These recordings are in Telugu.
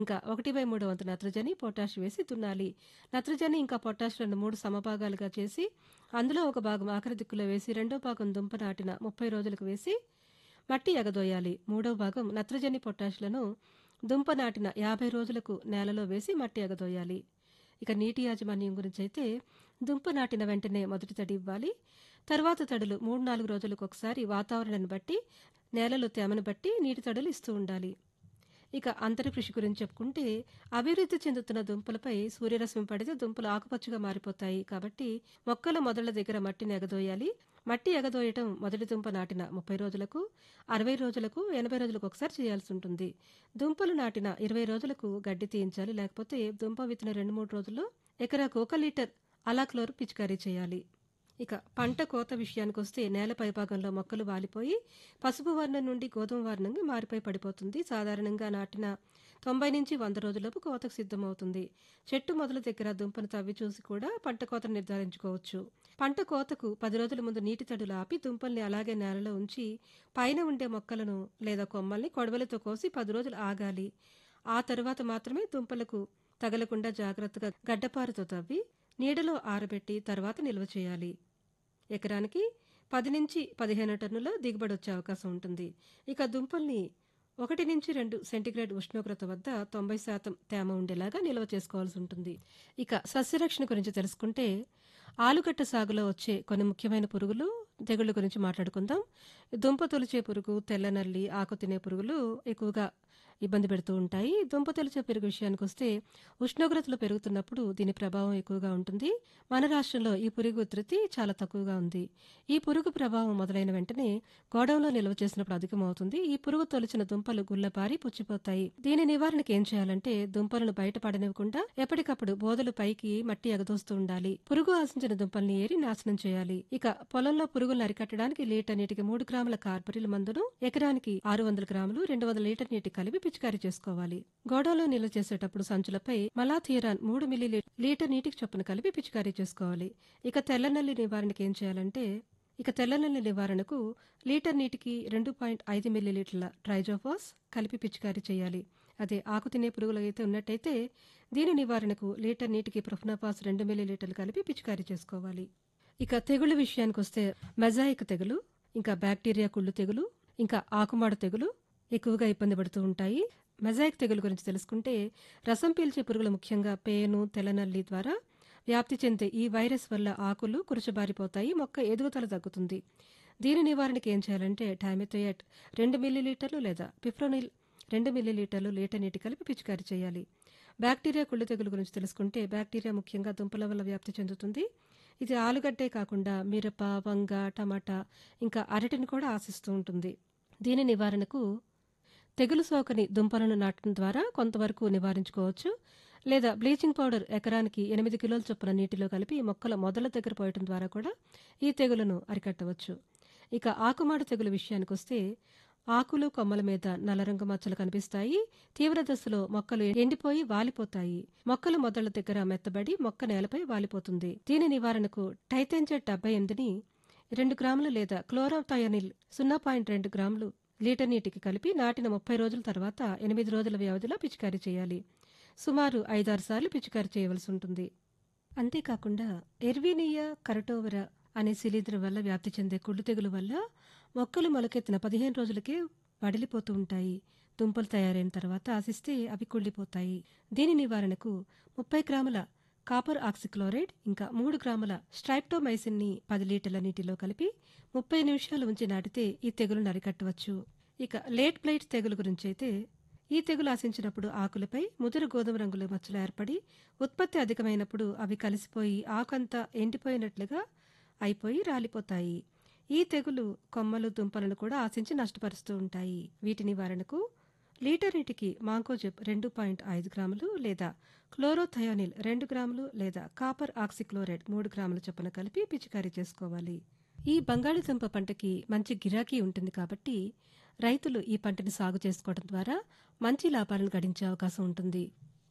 ఇంకా ఒకటి బై మూడు వంతు నత్రజని పొటాష్ వేసి దున్నాలి నత్రజని ఇంకా పొటాష్లను మూడు సమభాగాలుగా చేసి అందులో ఒక భాగం ఆఖరి దిక్కులో వేసి రెండో భాగం దుంప నాటిన ముప్పై రోజులకు వేసి మట్టి ఎగదోయాలి మూడో భాగం నత్రజని పొటాష్లను దుంప నాటిన యాభై రోజులకు నేలలో వేసి మట్టి ఎగదోయాలి ఇక నీటి యాజమాన్యం గురించి అయితే దుంప నాటిన వెంటనే మొదటి తడి ఇవ్వాలి తర్వాత తడులు మూడు నాలుగు రోజులకు ఒకసారి వాతావరణాన్ని బట్టి నేలలో తేమను బట్టి నీటి తడులు ఇస్తూ ఉండాలి ఇక అంతర కృషి గురించి చెప్పుకుంటే అభివృద్ధి చెందుతున్న దుంపలపై సూర్యరశ్మి పడితే దుంపలు ఆకుపచ్చగా మారిపోతాయి కాబట్టి మొక్కల మొదళ్ల దగ్గర మట్టిని ఎగదోయాలి మట్టి ఎగదోయటం మొదటి దుంప నాటిన ముప్పై రోజులకు అరవై రోజులకు ఎనభై రోజులకు ఒకసారి చేయాల్సి ఉంటుంది దుంపలు నాటిన ఇరవై రోజులకు గడ్డి తీయించాలి లేకపోతే దుంప విత్తిన రెండు మూడు రోజుల్లో ఎకరాకు ఒక లీటర్ అలాక్లోర్ పిచికారీ చేయాలి ఇక పంట కోత విషయానికి వస్తే నేల పైభాగంలో మొక్కలు వాలిపోయి పసుపు వర్ణం నుండి గోధుమ వర్ణంగా మారిపోయి పడిపోతుంది సాధారణంగా నాటిన తొంభై నుంచి వంద రోజులకు కోతకు సిద్ధమవుతుంది చెట్టు మొదల దగ్గర దుంపను తవ్వి చూసి కూడా పంట కోతను నిర్ధారించుకోవచ్చు పంట కోతకు పది రోజుల ముందు నీటి తడులు ఆపి దుంపల్ని అలాగే నేలలో ఉంచి పైన ఉండే మొక్కలను లేదా కొమ్మల్ని కొడవలతో కోసి పది రోజులు ఆగాలి ఆ తరువాత మాత్రమే దుంపలకు తగలకుండా జాగ్రత్తగా గడ్డపారతో తవ్వి నీడలో ఆరబెట్టి తర్వాత నిల్వ చేయాలి ఎకరానికి పది నుంచి పదిహేను టన్నుల దిగుబడి వచ్చే అవకాశం ఉంటుంది ఇక దుంపల్ని ఒకటి నుంచి రెండు సెంటీగ్రేడ్ ఉష్ణోగ్రత వద్ద తొంభై శాతం తేమ ఉండేలాగా నిల్వ చేసుకోవాల్సి ఉంటుంది ఇక సస్యరక్షణ గురించి తెలుసుకుంటే ఆలుగడ్డ సాగులో వచ్చే కొన్ని ముఖ్యమైన పురుగులు తెగుళ్ళ గురించి మాట్లాడుకుందాం దుంప తొలిచే పురుగు తెల్లనల్లి ఆకు తినే పురుగులు ఎక్కువగా ఇబ్బంది పెడుతూ ఉంటాయి దుంప తొలిచే పురుగు విషయానికి వస్తే ఉష్ణోగ్రతలు పెరుగుతున్నప్పుడు దీని ప్రభావం ఎక్కువగా ఉంటుంది మన రాష్ట్రంలో ఈ పురుగు ఉధృతి చాలా తక్కువగా ఉంది ఈ పురుగు ప్రభావం మొదలైన వెంటనే గోడౌన్లో నిల్వ చేసినప్పుడు అధికమవుతుంది ఈ పురుగు తొలిచిన దుంపలు గుల్లపారి పుచ్చిపోతాయి దీని నివారణకు ఏం చేయాలంటే దుంపలను బయటపడనివ్వకుండా ఎప్పటికప్పుడు బోదలు పైకి మట్టి ఎగదోస్తూ ఉండాలి పురుగు ఆశించిన దుంపల్ని ఏరి నాశనం చేయాలి ఇక పొలంలో పురుగులను అరికట్టడానికి లీటర్ నీటికి మూడు గ్రాముల కార్బరిల్ మందును ఎకరానికి ఆరు వందల గ్రాములు రెండు వందల లీటర్ నీటి కలిపి పిచికారీ చేసుకోవాలి గోడలో నిల్వ చేసేటప్పుడు సంచులపై మలాథియరాన్ మూడు మిల్లీ లీటర్ నీటికి చొప్పున కలిపి పిచికారీ చేసుకోవాలి ఇక తెల్లనల్లి నివారణకు ఏం చేయాలంటే ఇక తెల్లనల్లి నివారణకు లీటర్ నీటికి రెండు పాయింట్ ఐదు మిల్లీలీటర్ల ట్రైజోఫాస్ కలిపి పిచికారీ చేయాలి అదే ఆకు తినే పురుగులు అయితే ఉన్నట్టయితే దీని నివారణకు లీటర్ నీటికి ప్రొఫ్నాఫాస్ రెండు మిల్లీలీటర్లు కలిపి పిచికారీ చేసుకోవాలి ఇక తెగుళ్ళ విషయానికి వస్తే మెజాయిక్ తెగులు ఇంకా బ్యాక్టీరియా కుళ్ళు తెగులు ఇంకా ఆకుమాడు తెగులు ఎక్కువగా ఇబ్బంది పడుతూ ఉంటాయి మెజాయిక్ తెగులు గురించి తెలుసుకుంటే రసం పీల్చే పురుగులు ముఖ్యంగా పేను తెల్లనల్లి ద్వారా వ్యాప్తి చెందే ఈ వైరస్ వల్ల ఆకులు కురచబారిపోతాయి మొక్క ఎదుగుదల తగ్గుతుంది దీని నివారణకి ఏం చేయాలంటే టామిథోయట్ రెండు మిల్లీలీటర్లు లేదా పిఫ్రోనిల్ రెండు మిల్లీలీటర్లు లీటర్ నీటి కలిపి పిచికారీ చేయాలి బ్యాక్టీరియా కుళ్ళు తెగులు గురించి తెలుసుకుంటే బ్యాక్టీరియా ముఖ్యంగా దుంపల వల్ల వ్యాప్తి చెందుతుంది ఇది ఆలుగడ్డే కాకుండా మిరప వంగ టమాటా ఇంకా అరటిని కూడా ఆశిస్తూ ఉంటుంది దీని నివారణకు తెగులు సోకని దుంపలను నాటడం ద్వారా కొంతవరకు నివారించుకోవచ్చు లేదా బ్లీచింగ్ పౌడర్ ఎకరానికి ఎనిమిది కిలోల చొప్పున నీటిలో కలిపి మొక్కల మొదల దగ్గర పోయటం ద్వారా కూడా ఈ తెగులను అరికట్టవచ్చు ఇక ఆకుమాడు తెగులు విషయానికి వస్తే ఆకులు కొమ్మల మీద నల్లరంగు మచ్చలు కనిపిస్తాయి తీవ్ర దశలో మొక్కలు ఎండిపోయి వాలిపోతాయి మొక్కలు మొదళ్ల దగ్గర మెత్తబడి మొక్క నేలపై వాలిపోతుంది దీని నివారణకు టైతెంజెట్ డెబ్బై ఎనిమిదిని రెండు గ్రాములు లేదా క్లోరోథయానిల్ సున్నా పాయింట్ రెండు గ్రాములు లీటర్ నీటికి కలిపి నాటిన ముప్పై రోజుల తర్వాత ఎనిమిది రోజుల వ్యవధిలో పిచికారీ చేయాలి సుమారు ఐదారు సార్లు పిచికారీ చేయవలసి ఉంటుంది అంతేకాకుండా ఎర్వీనియా కరటోవరా అనే శిలీంధ్రం వల్ల వ్యాప్తి చెందే కుళ్ళు తెగులు వల్ల మొక్కలు మొలకెత్తిన పదిహేను రోజులకే వడిలిపోతూ ఉంటాయి దుంపలు తయారైన తర్వాత ఆశిస్తే అవి కుళ్ళిపోతాయి దీని నివారణకు ముప్పై గ్రాముల కాపర్ ఆక్సిక్లోరైడ్ ఇంకా మూడు గ్రాముల స్ట్రైప్టోమైసిన్ ని పది లీటర్ల నీటిలో కలిపి ముప్పై నిమిషాలు ఉంచి నాటితే ఈ తెగులు అరికట్టవచ్చు ఇక లేట్ బ్లైట్ తెగులు గురించి అయితే ఈ తెగులు ఆశించినప్పుడు ఆకులపై ముదురు గోధుమ రంగుల మచ్చలు ఏర్పడి ఉత్పత్తి అధికమైనప్పుడు అవి కలిసిపోయి ఆకంతా ఎండిపోయినట్లుగా అయిపోయి రాలిపోతాయి ఈ తెగులు కొమ్మలు దుంపలను కూడా ఆశించి నష్టపరుస్తూ ఉంటాయి వీటి నివారణకు లీటర్ నీటికి మాంకోజెబ్ రెండు పాయింట్ ఐదు గ్రాములు లేదా క్లోరోథయానిల్ రెండు గ్రాములు లేదా కాపర్ ఆక్సిక్లోరైడ్ మూడు గ్రాముల చొప్పున కలిపి పిచికారీ చేసుకోవాలి ఈ బంగాళదుంప పంటకి మంచి గిరాకీ ఉంటుంది కాబట్టి రైతులు ఈ పంటని సాగు చేసుకోవడం ద్వారా మంచి లాభాలను గడించే అవకాశం ఉంటుంది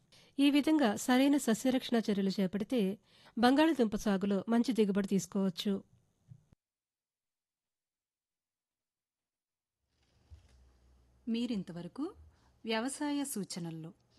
ఈ విధంగా సరైన సస్యరక్షణ చర్యలు చేపడితే బంగాళదుంప సాగులో మంచి దిగుబడి తీసుకోవచ్చు మీరింతవరకు వ్యవసాయ సూచనల్లో